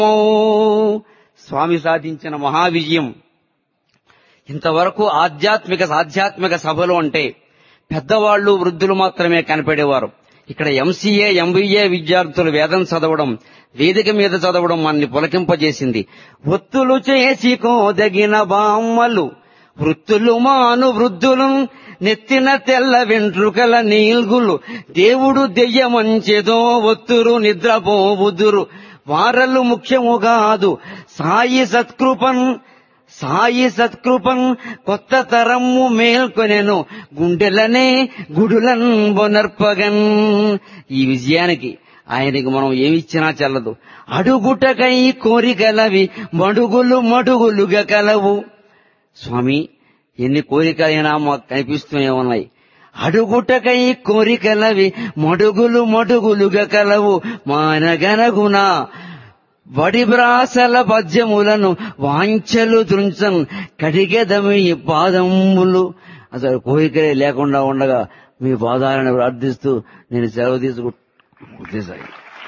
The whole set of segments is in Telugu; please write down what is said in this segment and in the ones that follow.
స్వామి సాధించిన మహావిజయం ఇంతవరకు ఆధ్యాత్మిక ఆధ్యాత్మిక సభలు అంటే పెద్దవాళ్లు వృద్ధులు మాత్రమే కనపడేవారు ఇక్కడ ఎంసీఏ ఎంబీఏ విద్యార్థులు వేదం చదవడం వేదిక మీద చదవడం మనల్ని పులకింపజేసింది ఒత్తులు చేసి కోదగిన బామ్మలు వృత్తులు మాను వృద్ధులు నెత్తిన తెల్ల వెంట్రుకల నీల్గులు దేవుడు దెయ్యమంచెదో ఒత్తురు నిద్రపోబుదురు వారలు ముఖ్యము కాదు సాయి సత్కృపన్ సాయి సత్కృపన్ కొత్త తరమ్ము మేల్కొనెను గుండెలనే గుడులన్ బొనర్పగన్ ఈ విజయానికి ఆయనకి మనం ఏమిచ్చినా చెల్లదు అడుగుటకై కోరికలవి మడుగులు మడుగులుగా కలవు స్వామి ఎన్ని కోరికలైనా మాకు కనిపిస్తూనే ఉన్నాయి అడుగుటకై కోరికలవి మడుగులు మడుగులుగా కలవు మానగనగున వడిబ్రాసల పద్యములను వాంఛలు దృంచన్ కడిగెదమి పాదములు అసలు కోరికలే లేకుండా ఉండగా మీ పాదాలను ప్రార్థిస్తూ నేను సెలవు తీసుకుంటాను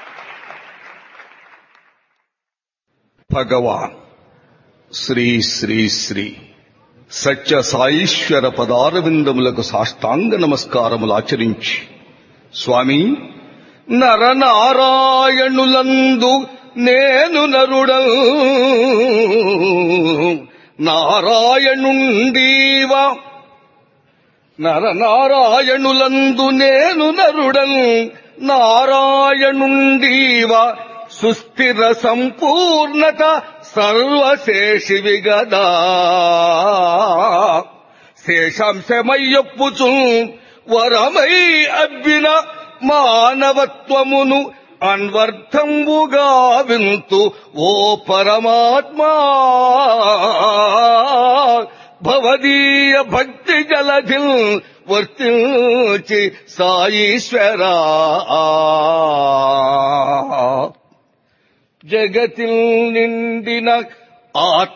భగవాన్ శ్రీ శ్రీ శ్రీ సత్య సాయిశ్వర పదారవిందములకు సాష్టాంగ నమస్కారములు ఆచరించి స్వామి నరనారాయణులందు నేను నరుడ నారాయణుండీవా నరనారాయణులందు నేను నరుడన్ నారాయణుండీవా సుస్థిర సంపూర్ణత సర్వశేషివి గదా శేషాంశమయ్యప్పుచు వరమై అబ్బిన మానవత్వమును అన్వర్థంబుగా వింతు ఓ పరమాత్మా భవదీయ భక్తి జలధిల్ వర్తించి సాయీశ్వరా జగతిల్ నిండిన ఆత్మ